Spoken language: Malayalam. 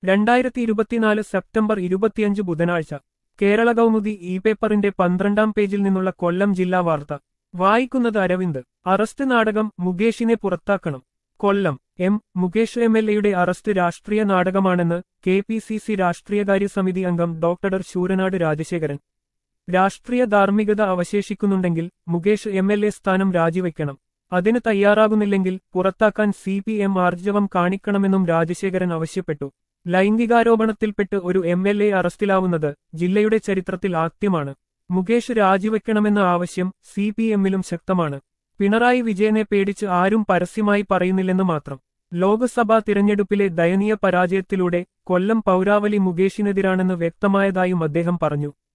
രണ്ടായിരത്തി ഇരുപത്തിനാല് സെപ്റ്റംബർ ഇരുപത്തിയഞ്ച് ബുധനാഴ്ച കേരള കൗമുദി ഇ പേപ്പറിന്റെ പന്ത്രണ്ടാം പേജിൽ നിന്നുള്ള കൊല്ലം ജില്ലാ വാർത്ത വായിക്കുന്നത് അരവിന്ദ് അറസ്റ്റ് നാടകം മുകേഷിനെ പുറത്താക്കണം Kollam M Mukesh M L എയുടെ അറസ്റ്റ് രാഷ്ട്രീയ നാടകമാണെന്ന് കെ പി സി സി രാഷ്ട്രീയകാര്യ സമിതി അംഗം ഡോക്ടർ ശൂരനാട് രാജശേഖരൻ രാഷ്ട്രീയ ധാർമ്മികത അവശേഷിക്കുന്നുണ്ടെങ്കിൽ മുകേഷ് എം എൽ എ സ്ഥാനം രാജിവെക്കണം അതിന് തയ്യാറാകുന്നില്ലെങ്കിൽ പുറത്താക്കാൻ സി പി എം ആർജവം കാണിക്കണമെന്നും രാജശേഖരൻ ആവശ്യപ്പെട്ടു ലൈംഗികാരോപണത്തിൽപ്പെട്ട് ഒരു എം എൽ എ അറസ്റ്റിലാവുന്നത് ജില്ലയുടെ ചരിത്രത്തിൽ ആദ്യമാണ് മുകേഷ് രാജിവെക്കണമെന്ന ആവശ്യം സി പി എമ്മിലും ശക്തമാണ് പിണറായി വിജയനെ പേടിച്ച് ആരും പരസ്യമായി പറയുന്നില്ലെന്ന് മാത്രം ലോക്സഭാ തിരഞ്ഞെടുപ്പിലെ ദയനീയ പരാജയത്തിലൂടെ കൊല്ലം പൗരാവലി മുകേഷിനെതിരാണെന്ന് വ്യക്തമായതായും അദ്ദേഹം പറഞ്ഞു